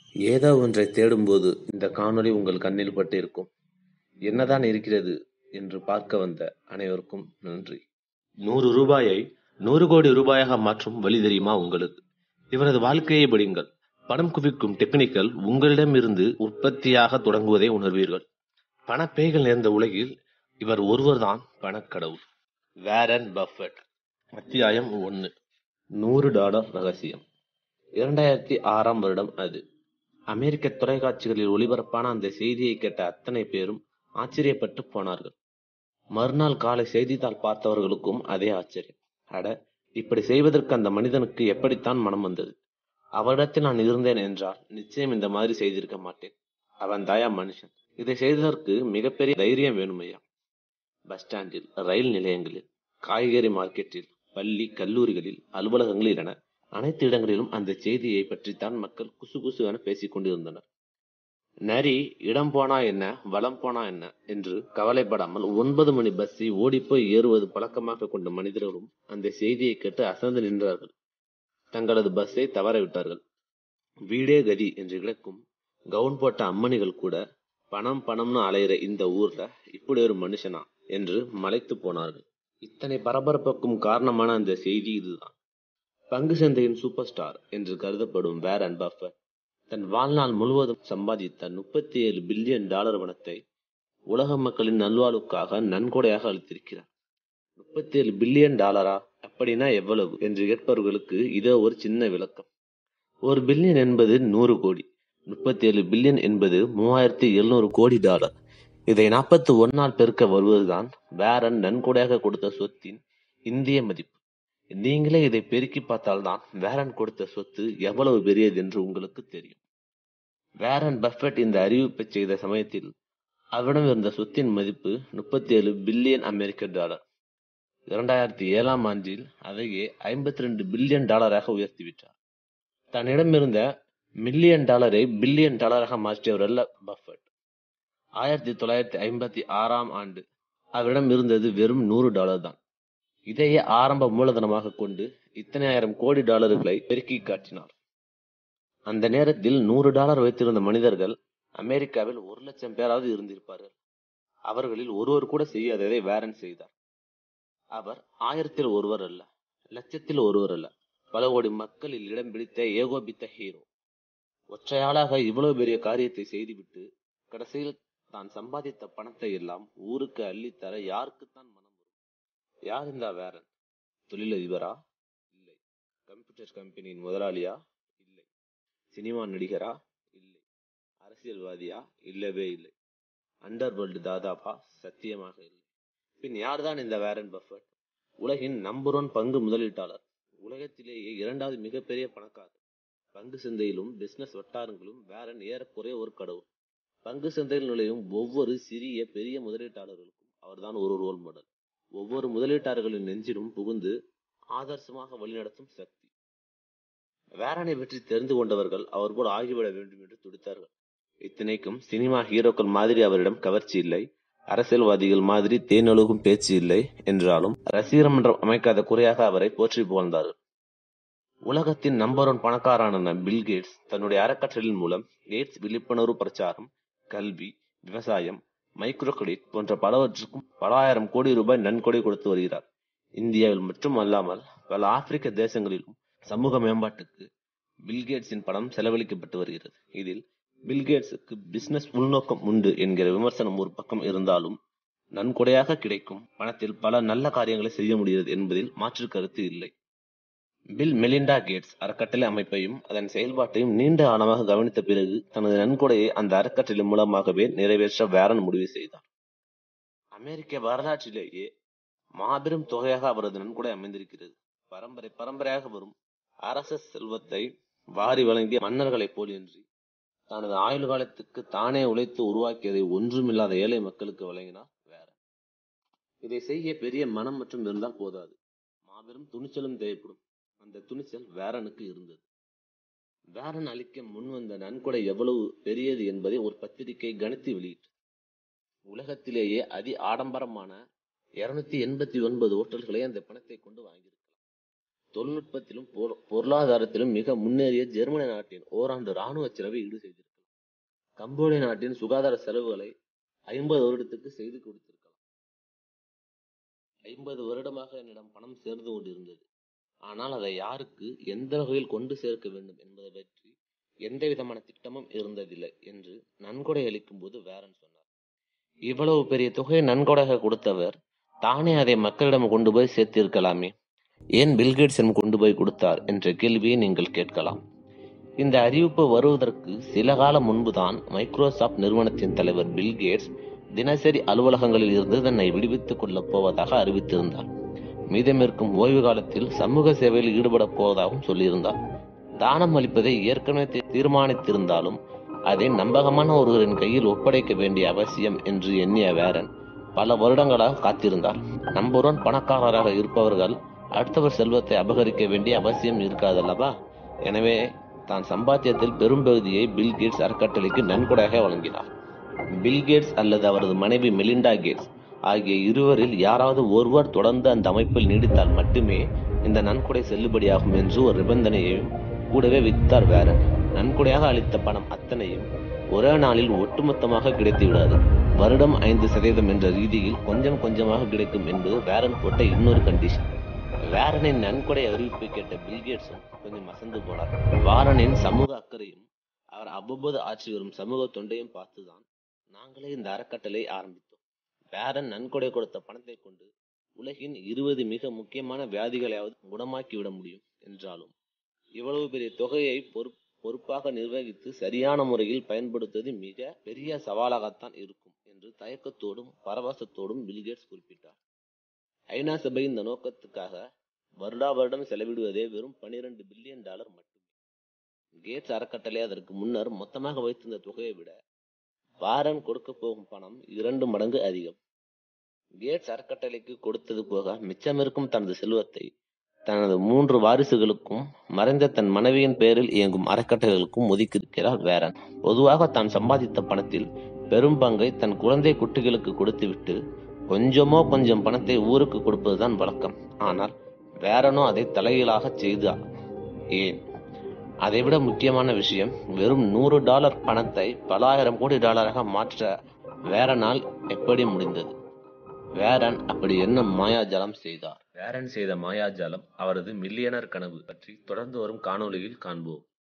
ஏதோ ஒன்றை தேடும்போது இந்த காணொளி உங்கள் கண்ணில் பட்டு இருக்கும் என்னதான் இருக்கிறது என்று பார்க்க வந்த அனைவருக்கும் நன்றி நூறு ரூபாயை நூறு கோடி ரூபாயாக மாற்றும் வழி தெரியுமா உங்களுக்கு இவரது வாழ்க்கையை படியுங்கள் பணம் குவிக்கும் டெக்னிக்கல் உங்களிடமிருந்து உற்பத்தியாக தொடங்குவதை உணர்வீர்கள் பணப்பேய்கள் நிறைந்த உலகில் இவர் ஒருவர்தான் பணக்கடவுள் வேரன் பஃபெட் அத்தியாயம் ஒன்னு நூறு டாலர் ரகசியம் இரண்டாயிரத்தி ஆறாம் வருடம் அது அமெரிக்க தொலைக்காட்சிகளில் ஒளிபரப்பான அந்த செய்தியை கேட்ட அத்தனை பேரும் ஆச்சரியப்பட்டு போனார்கள் மறுநாள் காலை செய்தித்தாள் பார்த்தவர்களுக்கும் அதே ஆச்சரியம் அட இப்படி செய்வதற்கு அந்த மனிதனுக்கு எப்படித்தான் மனம் வந்தது அவரிடத்தில் நான் இருந்தேன் என்றால் நிச்சயம் இந்த மாதிரி செய்திருக்க மாட்டேன் அவன் தயா மனுஷன் இதை செய்ததற்கு மிகப்பெரிய தைரியம் வேணுமையா பஸ் ஸ்டாண்டில் ரயில் நிலையங்களில் காய்கறி மார்க்கெட்டில் பள்ளி கல்லூரிகளில் அலுவலகங்களில் என அனைத்து இடங்களிலும் அந்த செய்தியை பற்றித்தான் மக்கள் குசு குசு என பேசிக் கொண்டிருந்தனர் நரி இடம் போனா என்ன வளம் போனா என்ன என்று கவலைப்படாமல் ஒன்பது மணி பஸ்ஸை ஓடிப்போய் ஏறுவது பழக்கமாக கொண்ட மனிதர்களும் அந்த செய்தியை கேட்டு அசந்து நின்றார்கள் தங்களது பஸ்ஸை தவற விட்டார்கள் வீடே கதி என்று கிடக்கும் கவுன் போட்ட அம்மணிகள் கூட பணம் பணம்னு அலையிற இந்த ஊர்ல இப்படி ஒரு மனுஷனா என்று மலைத்து போனார்கள் இத்தனை பரபரப்புக்கும் காரணமான அந்த செய்தி இதுதான் பங்கு சந்தையின் சூப்பர் ஸ்டார் என்று கருதப்படும் வேரன் பஃபர் தன் வாழ்நாள் முழுவதும் சம்பாதித்த முப்பத்தி ஏழு பில்லியன் டாலர் பணத்தை உலக மக்களின் நல்வாழ்வுக்காக நன்கொடையாக அளித்திருக்கிறார் முப்பத்தி ஏழு பில்லியன் டாலரா அப்படின்னா எவ்வளவு என்று கேட்பவர்களுக்கு இதோ ஒரு சின்ன விளக்கம் ஒரு பில்லியன் என்பது நூறு கோடி முப்பத்தி ஏழு பில்லியன் என்பது மூவாயிரத்தி எழுநூறு கோடி டாலர் இதை நாற்பத்தி ஒன்னால் பெருக்க வருவதுதான் வேரன் நன்கொடையாக கொடுத்த சொத்தின் இந்திய மதிப்பு நீங்களே இதை பெருக்கி பார்த்தால்தான் வேரன் கொடுத்த சொத்து எவ்வளவு பெரியது என்று உங்களுக்கு தெரியும் வேரன் பஃபெட் இந்த அறிவிப்பை செய்த சமயத்தில் அவரிடம் இருந்த சொத்தின் மதிப்பு முப்பத்தி ஏழு பில்லியன் அமெரிக்க டாலர் இரண்டாயிரத்தி ஏழாம் ஆண்டில் அதையே ஐம்பத்தி ரெண்டு பில்லியன் டாலராக உயர்த்திவிட்டார் தன்னிடம் இருந்த மில்லியன் டாலரை பில்லியன் டாலராக மாற்றியவர் அல்ல பஃபெட் ஆயிரத்தி தொள்ளாயிரத்தி ஐம்பத்தி ஆறாம் ஆண்டு அவரிடம் இருந்தது வெறும் நூறு டாலர் தான் இதையே ஆரம்ப மூலதனமாக கொண்டு இத்தனை ஆயிரம் கோடி டாலர்களை பெருக்கி காட்டினார் அந்த நேரத்தில் நூறு டாலர் வைத்திருந்த மனிதர்கள் அமெரிக்காவில் ஒரு லட்சம் பேராவது இருந்திருப்பார்கள் அவர்களில் ஒருவர் கூட செய்யாததை வேரன் செய்தார் அவர் ஆயிரத்தில் ஒருவர் அல்ல லட்சத்தில் ஒருவர் அல்ல பல கோடி மக்களில் இடம் பிடித்த ஏகோபித்த ஹீரோ ஒற்றையாளாக இவ்வளவு பெரிய காரியத்தை செய்துவிட்டு கடைசியில் தான் சம்பாதித்த பணத்தை எல்லாம் ஊருக்கு அள்ளித்தர யாருக்குத்தான் மனம் வரும் யார் இந்த வேரன் தொழிலதிபரா இல்லை கம்ப்யூட்டர் கம்பெனியின் முதலாளியா இல்லை சினிமா நடிகரா இல்லை அரசியல்வாதியா இல்லவே இல்லை அண்டர் வேர்ல்டு தாதாபா சத்தியமாக இல்லை பின் யார்தான் இந்த வேரன் பஃபட் உலகின் நம்பர் ஒன் பங்கு முதலீட்டாளர் உலகத்திலேயே இரண்டாவது மிகப்பெரிய பணக்காரர் பங்கு சந்தையிலும் பிசினஸ் வட்டாரங்களும் வேரன் ஏறக்குறைய ஒரு கடவுள் பங்கு சந்தையில் நுழையும் ஒவ்வொரு சிறிய பெரிய முதலீட்டாளர்களுக்கும் அவர்தான் ஒரு ரோல் மாடல் ஒவ்வொரு முதலீட்டாளர்களின் நெஞ்சிலும் புகுந்து ஆதர்சமாக வழிநடத்தும் சக்தி வேரனை பற்றி தெரிந்து கொண்டவர்கள் அவர் போல் ஆகிவிட வேண்டும் என்று துடித்தார்கள் இத்தனைக்கும் சினிமா ஹீரோக்கள் மாதிரி அவரிடம் கவர்ச்சி இல்லை அரசியல்வாதிகள் மாதிரி தேனொழுகும் பேச்சு இல்லை என்றாலும் ரசிகர் மன்றம் அமைக்காத குறையாக அவரை போற்றி புகழ்ந்தார்கள் உலகத்தின் நம்பர் ஒன் பணக்காரான பில் கேட்ஸ் தன்னுடைய அறக்கட்டளின் மூலம் எய்ட்ஸ் விழிப்புணர்வு பிரச்சாரம் கல்வி விவசாயம் மைக்ரோ கிரெடிட் போன்ற பலவற்றுக்கும் பல ஆயிரம் கோடி ரூபாய் நன்கொடை கொடுத்து வருகிறார் இந்தியாவில் மட்டும் அல்லாமல் பல ஆப்பிரிக்க தேசங்களிலும் சமூக மேம்பாட்டுக்கு பில்கேட்ஸின் பணம் செலவழிக்கப்பட்டு வருகிறது இதில் பில்கேட்ஸுக்கு பிசினஸ் உள்நோக்கம் உண்டு என்கிற விமர்சனம் ஒரு பக்கம் இருந்தாலும் நன்கொடையாக கிடைக்கும் பணத்தில் பல நல்ல காரியங்களை செய்ய முடிகிறது என்பதில் மாற்று கருத்து இல்லை பில் மெலிண்டா கேட்ஸ் அறக்கட்டளை அமைப்பையும் அதன் செயல்பாட்டையும் நீண்ட ஆழமாக கவனித்த பிறகு தனது நன்கொடையை அந்த அறக்கட்டளை மூலமாகவே நிறைவேற்ற வேரன் முடிவு செய்தார் அமெரிக்க வரலாற்றிலேயே மாபெரும் தொகையாக அவரது நன்கொடை அமைந்திருக்கிறது பரம்பரை பரம்பரையாக வரும் அரச செல்வத்தை வாரி வழங்கிய மன்னர்களைப் போலின்றி தனது ஆயுள் காலத்துக்கு தானே உழைத்து உருவாக்கியதை ஒன்றுமில்லாத ஏழை மக்களுக்கு வழங்கினார் வேற இதை செய்ய பெரிய மனம் மற்றும் இருந்தால் போதாது மாபெரும் துணிச்சலும் தேவைப்படும் அந்த துணிச்சல் வேரனுக்கு இருந்தது வேரன் அளிக்க முன்வந்த நன்கொடை எவ்வளவு பெரியது என்பதை ஒரு பத்திரிகை கணித்து வெளியிட்டது உலகத்திலேயே அதி ஆடம்பரமான இருநூத்தி எண்பத்தி ஒன்பது ஓட்டல்களை அந்த பணத்தை கொண்டு வாங்கியிருக்கலாம் தொழில்நுட்பத்திலும் பொரு- பொருளாதாரத்திலும் மிக முன்னேறிய ஜெர்மனி நாட்டின் ஓராண்டு ராணுவ செலவை ஈடு செய்திருக்கலாம் கம்போடிய நாட்டின் சுகாதார செலவுகளை ஐம்பது வருடத்துக்கு செய்து கொடுத்திருக்கலாம் ஐம்பது வருடமாக என்னிடம் பணம் சேர்ந்து கொண்டிருந்தது ஆனால் அதை யாருக்கு எந்த வகையில் கொண்டு சேர்க்க வேண்டும் என்பதை பற்றி எந்த விதமான திட்டமும் இருந்ததில்லை என்று நன்கொடை அளிக்கும் போது வேரன் சொன்னார் இவ்வளவு பெரிய தொகையை நன்கொடையாக கொடுத்தவர் தானே அதை மக்களிடம் கொண்டு போய் சேர்த்திருக்கலாமே ஏன் பில்கேட்ஸிடம் கொண்டு போய் கொடுத்தார் என்ற கேள்வியை நீங்கள் கேட்கலாம் இந்த அறிவிப்பு வருவதற்கு சில காலம் முன்புதான் மைக்ரோசாப்ட் நிறுவனத்தின் தலைவர் பில்கேட்ஸ் தினசரி அலுவலகங்களில் இருந்து தன்னை விடுவித்துக் கொள்ளப் போவதாக அறிவித்திருந்தார் மீதமிருக்கும் ஓய்வு காலத்தில் சமூக சேவையில் ஈடுபடப் போவதாகவும் சொல்லியிருந்தார் தானம் அளிப்பதை ஏற்கனவே தீ- தீர்மானித்திருந்தாலும் அதை நம்பகமான ஒருவரின் கையில் ஒப்படைக்க வேண்டிய அவசியம் என்று எண்ணிய வேரன் பல வருடங்களாக காத்திருந்தார் நம்பர் ஒன் பணக்காரராக இருப்பவர்கள் அடுத்தவர் செல்வத்தை அபகரிக்க வேண்டிய அவசியம் இருக்காதல்லவா எனவே தான் சம்பாத்தியத்தில் பெரும்பகுதியை பில் கேட்ஸ் அறக்கட்டளைக்கு நன்கொடையாக வழங்கினார் பில் கேட்ஸ் அல்லது அவரது மனைவி மெலிண்டா கேட்ஸ் ஆகிய இருவரில் யாராவது ஒருவர் தொடர்ந்து அந்த அமைப்பில் நீடித்தால் மட்டுமே இந்த நன்கொடை செல்லுபடியாகும் என்று ஒரு நிபந்தனையையும் கூடவே வித்தார் வேரன் நன்கொடையாக அளித்த பணம் அத்தனையும் ஒரே நாளில் ஒட்டுமொத்தமாக கிடைத்து விடாது வருடம் ஐந்து சதவீதம் என்ற ரீதியில் கொஞ்சம் கொஞ்சமாக கிடைக்கும் என்பது வேரன் போட்ட இன்னொரு கண்டிஷன் வேரனின் நன்கொடை அறிவிப்பை கேட்ட பில்கேட்ஸும் கொஞ்சம் அசந்து போனார் வாரனின் சமூக அக்கறையும் அவர் அவ்வப்போது ஆற்றி வரும் சமூக தொண்டையும் பார்த்துதான் நாங்களே இந்த அறக்கட்டளை ஆரம்பித்தோம் வேரன் நன்கொடை கொடுத்த பணத்தை கொண்டு உலகின் இருபது மிக முக்கியமான வியாதிகளையாவது குணமாக்கி விட முடியும் என்றாலும் இவ்வளவு பெரிய தொகையை பொறுப் பொறுப்பாக நிர்வகித்து சரியான முறையில் பயன்படுத்துவது மிக பெரிய சவாலாகத்தான் இருக்கும் என்று தயக்கத்தோடும் பரவசத்தோடும் பில்கேட்ஸ் குறிப்பிட்டார் ஐநா சபை இந்த நோக்கத்துக்காக வருடா வருடம் செலவிடுவதே வெறும் 12 பில்லியன் டாலர் மட்டுமே கேட்ஸ் அறக்கட்டளை அதற்கு முன்னர் மொத்தமாக வைத்திருந்த தொகையை விட வாரன் கொடுக்க போகும் பணம் இரண்டு மடங்கு அதிகம் கேட்ஸ் அறக்கட்டளைக்கு கொடுத்தது போக மிச்சமிருக்கும் தனது செல்வத்தை தனது மூன்று வாரிசுகளுக்கும் மறைந்த தன் மனைவியின் பெயரில் இயங்கும் அறக்கட்டளைகளுக்கும் ஒதுக்கியிருக்கிறார் வேரன் பொதுவாக தான் சம்பாதித்த பணத்தில் பெரும் பங்கை தன் குழந்தை குட்டிகளுக்கு கொடுத்துவிட்டு கொஞ்சமோ கொஞ்சம் பணத்தை ஊருக்கு கொடுப்பதுதான் வழக்கம் ஆனால் வேரனோ அதை தலைகீழாக செய்தார் ஏன் அதைவிட முக்கியமான விஷயம் வெறும் நூறு டாலர் பணத்தை பல ஆயிரம் கோடி டாலராக மாற்ற வேரனால் எப்படி முடிந்தது வேரன் அப்படி என்ன மாயாஜாலம் செய்தார் வேரன் செய்த மாயாஜாலம் அவரது மில்லியனர் கனவு பற்றி தொடர்ந்து வரும் காணொளியில் காண்போம்